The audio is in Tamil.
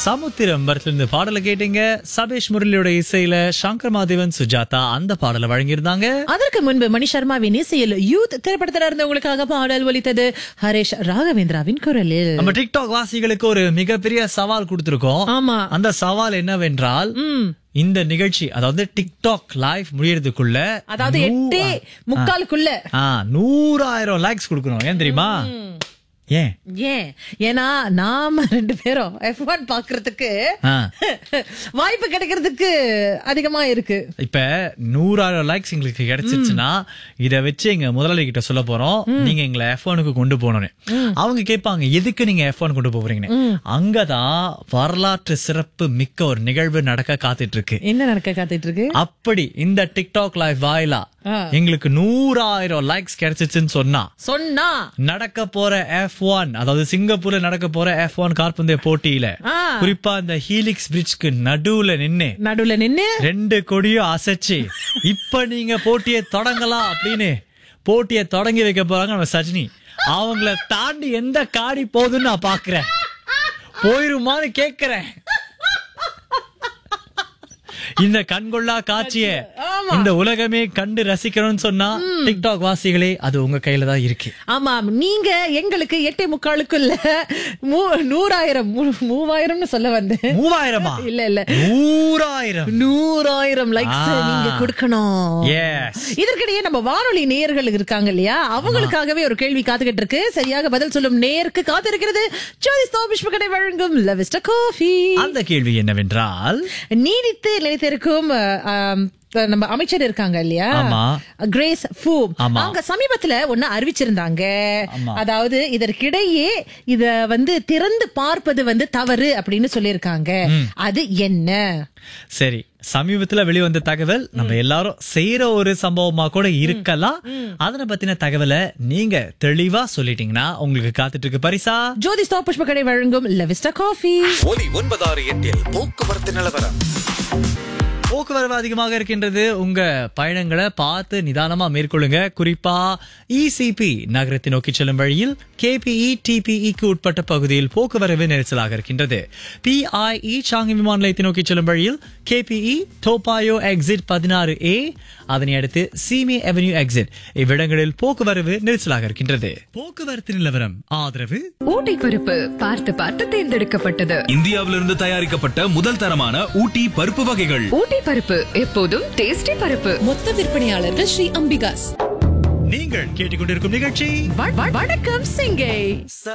சமுத்திரம் படத்திலிருந்து பாடலை கேட்டீங்க சபேஷ் முரளியோட இசையில சங்கர் மாதேவன் சுஜாதா அந்த பாடலை வழங்கியிருந்தாங்க அதற்கு முன்பு மணி சர்மாவின் இசையில் யூத் திரைப்படத்தில் இருந்தவங்களுக்காக பாடல் ஒலித்தது ஹரேஷ் ராகவேந்திராவின் குரலில் நம்ம டிக்டாக் வாசிகளுக்கு ஒரு மிகப்பெரிய சவால் கொடுத்திருக்கோம் ஆமா அந்த சவால் என்னவென்றால் ம். இந்த நிகழ்ச்சி அதாவது டிக்டாக் லைவ் முடியறதுக்குள்ள அதாவது நூ- எட்டே முக்காலுக்குள்ள ஆ, நூறாயிரம் லைக்ஸ் கொடுக்கணும் ஏன் தெரியுமா ஏன் ஏன் ஏன்னா நாம ரெண்டு பேரும் எஃப் ஒன் பாக்குறதுக்கு ஆ. வாய்ப்பு கிடைக்கிறதுக்கு அதிகமா இருக்கு இப்ப நூறாயிரம் லைக்ஸ் எங்களுக்கு கிடைச்சிச்சுன்னா இத வச்சு எங்க முதலாளி கிட்ட சொல்ல போறோம் நீங்க எங்களை எஃப் ஒனுக்கு கொண்டு போகணும்னு அவங்க கேட்பாங்க எதுக்கு நீங்க எஃப் ஒன் கொண்டு போறீங்கன்னு அங்கதான் வரலாற்று சிறப்பு மிக்க ஒரு நிகழ்வு நடக்க காத்துட்டு இருக்கு என்ன நடக்க காத்துட்டு இருக்கு அப்படி இந்த டிக்டாக் லைவ் வாயிலா ஆ. எங்களுக்கு நூறாயிரம் லைக்ஸ் கிடைச்சிச்சுன்னு சொன்னா சொன்னா நடக்க போற எஃப் ஒன் அதாவது சிங்கப்பூர்ல நடக்க போற எஃப் ஒன் கார்பந்தய போட்டியில ஆ. குறிப்பா இந்த ஹீலிக்ஸ் பிரிட்ஜ்க்கு நடுவுல நின்னு நடுவுல நின்னு ரெண்டு கொடியும் அசைச்சு இப்ப நீங்க போட்டியை தொடங்கலாம் அப்படின்னு போட்டியை தொடங்கி வைக்க போறாங்க நம்ம சஜினி அவங்கள தாண்டி எந்த காடி போகுதுன்னு நான் பாக்குறேன் போயிருமான்னு கேக்குறேன் இந்த கண்கொள்ளா காட்சிய ஆமா. இந்த உலகமே கண்டு ரசிக்கணும்னு சொன்னா டிக்டாக் வாசிகளே அது உங்க கையில தான் இருக்கு ஆமாம் நீங்க எங்களுக்கு எட்டே முக்காலுக்குள்ள மூ- நூறாயிரம் மூ- மூவாயிரம்னு சொல்ல வந்தேன் மூவாயிரமா இல்ல இல்ல நூறாயிரம் நூறாயிரம் லைக்ஸ் ஆ. நீங்க கொடுக்கணும் எஸ் இதற்கிடையே நம்ம வானொலி நேயர்கள் இருக்காங்க இல்லையா அவங்களுக்காகவே ஒரு கேள்வி காத்துக்கிட்டு இருக்கு சரியாக பதில் சொல்லும் நேருக்கு காத்திருக்கிறது ஜோதி ஸ்தோபிஷ்ம கடை வழங்கும் லவிஸ்ட காஃபி அந்த கேள்வி என்னவென்றால் நீடித்து நிலைத்திருக்கும் அஹ், ஆம், நம்ம அமைச்சர் இருக்காங்க இல்லையா ஆமா. கிரேஸ் ஃபூ ஆமா. அவங்க சமீபத்துல ஒண்ணு அறிவிச்சிருந்தாங்க ஆமா. அதாவது இதற்கிடையே இத வந்து திறந்து பார்ப்பது வந்து தவறு அப்படின்னு சொல்லியிருக்காங்க அது என்ன சரி சமீபத்துல வெளிவந்த தகவல் நம்ம எல்லாரும் செய்யற ஒரு சம்பவமா கூட இருக்கலாம் அதனை பத்தின தகவலை நீங்க தெளிவா சொல்லிட்டீங்கன்னா உங்களுக்கு காத்துட்டு இருக்கு பரிசா ஜோதி ஸ்தோ புஷ்ப கடை வழங்கும் லவிஸ்டா காஃபி ஒலி ஒன்பதாறு எட்டில் போக்குவரத்து நிலவரம் போக்குவரவு அதிகமாக இருக்கின்றது உங்க பயணங்களை பார்த்து நிதானமா மேற்கொள்ளுங்க குறிப்பா இசிபி நகரத்தை நோக்கி செல்லும் வழியில் கேபிஇ டிபிஇக்கு உட்பட்ட பகுதியில் போக்குவரவு நெரிசலாக இருக்கின்றது பிஐஇ சாங்கி விமான நிலையத்தை நோக்கி செல்லும் வழியில் கேபிஇ டோபாயோ எக்ஸிட் பதினாறு ஏ அதனை அடுத்து சீமி அவென்யூ எக்ஸிட் இவ்விடங்களில் போக்குவரவு நெரிசலாக இருக்கின்றது போக்குவரத்து நிலவரம் ஆதரவு ஊட்டி பருப்பு பார்த்து பார்த்து தேர்ந்தெடுக்கப்பட்டது இந்தியாவிலிருந்து தயாரிக்கப்பட்ட முதல் தரமான ஊட்டி பருப்பு வகைகள் ஊட்டி பருப்பு எப்போதும் டேஸ்டி பருப்பு மொத்த விற்பனையாளர்கள் ஸ்ரீ அம்பிகாஸ் நீங்கள் கேட்டுக்கொண்டிருக்கும் நிகழ்ச்சி வணக்கம் சிங்கை